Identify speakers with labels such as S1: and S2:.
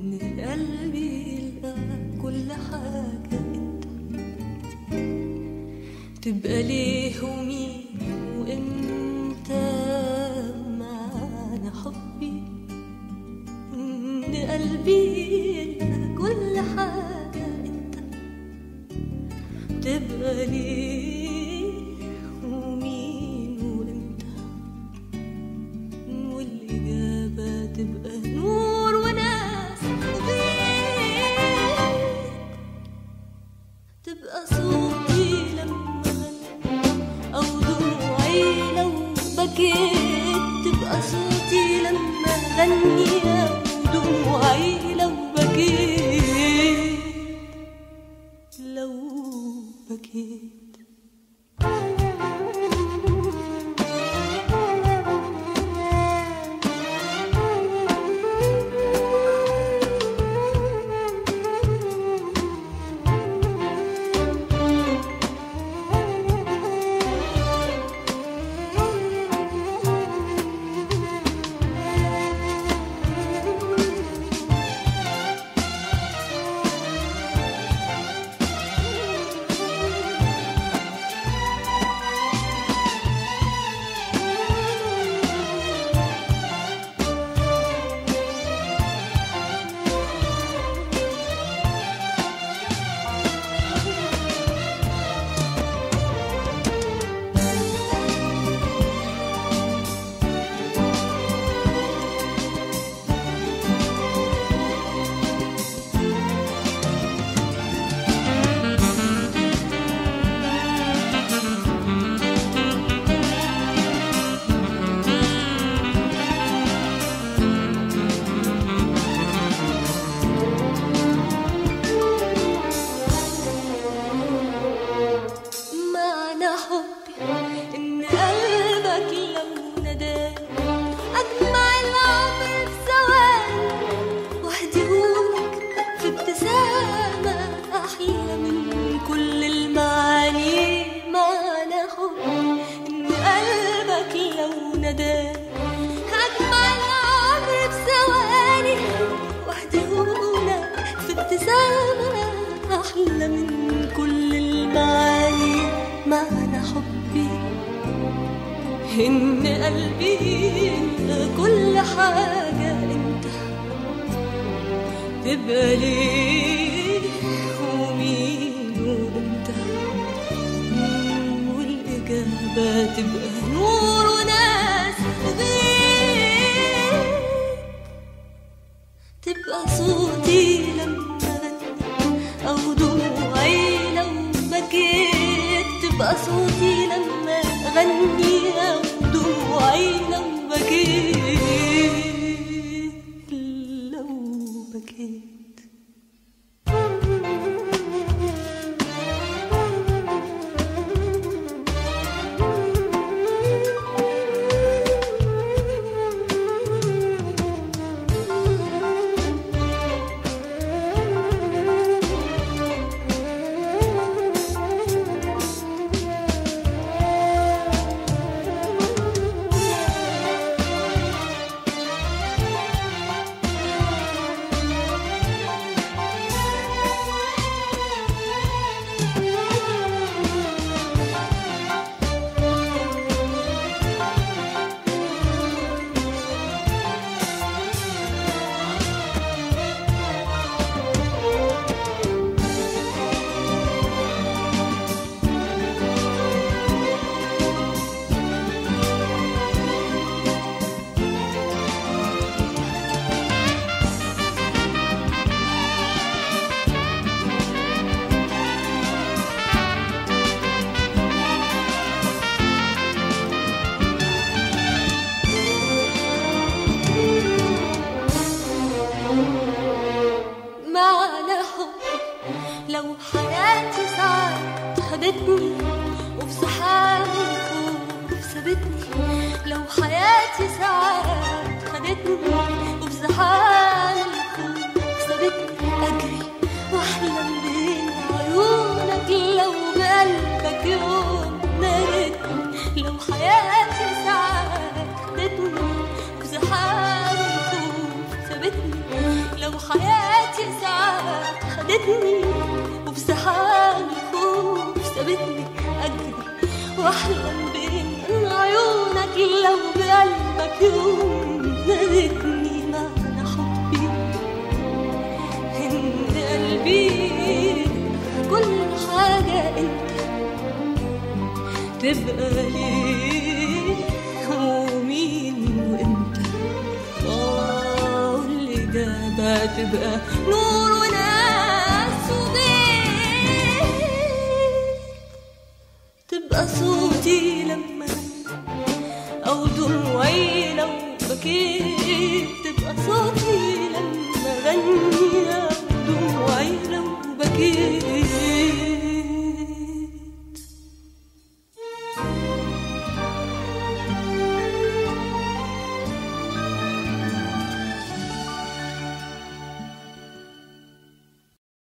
S1: إن قلبي يلقى كل حاجة انت تبقى ليه ومين وامتى معنى حبي إن قلبي يلقى كل حاجة انت تبقى ليه ومين وامتى والإجابة تبقى نور وناس وبيت تبقى صوتي لما غنى أو دموعي لو بكيت تبقى صوتي لما غني أو دموعي لو بكيت لو بكيت معنى حبي إن قلبك لو نداني أجمع العمر في ثواني وأهديهولك في ابتسامة أحلى من كل المعاني معنى حبي إن قلبك لو نداني أجمع العمر في ثواني وأهديهولك في ابتسامة أحلى من كل المعاني معنى حبي إن قلبي كل حاجة أنت تبقى ليه ومين وأنت والإجابة تبقى نور وناس وبيت تبقى صوتي لما غني أو دموعي لو بكيت تبقى صوتي لما غني أو دموعي لو بكيت لو بكيت معنى حبي لو حياتي ساعات خدتني وفي سحاب الخوف سابتني لو حياتي ساعات خدتني وفي سحاب الخوف سابتني أجري وأحلم بين عيونك لو بقلبك يوم نادتني لو حياتي ساعات خدتني وفي سحاب الخوف سابتني لو حياتي خدتني وفي سحاب الخوف سابتني أجري وأحلم بإن عيونك لو بقلبك يوم نادتني معنى حبي إن قلبي كل حاجة أنت تبقى ليه ومين وإمتى آه واللي جابها تبقى نور وناس وبيه تبقى صوتي لما أو دموعي لو بكيت تبقى صوتي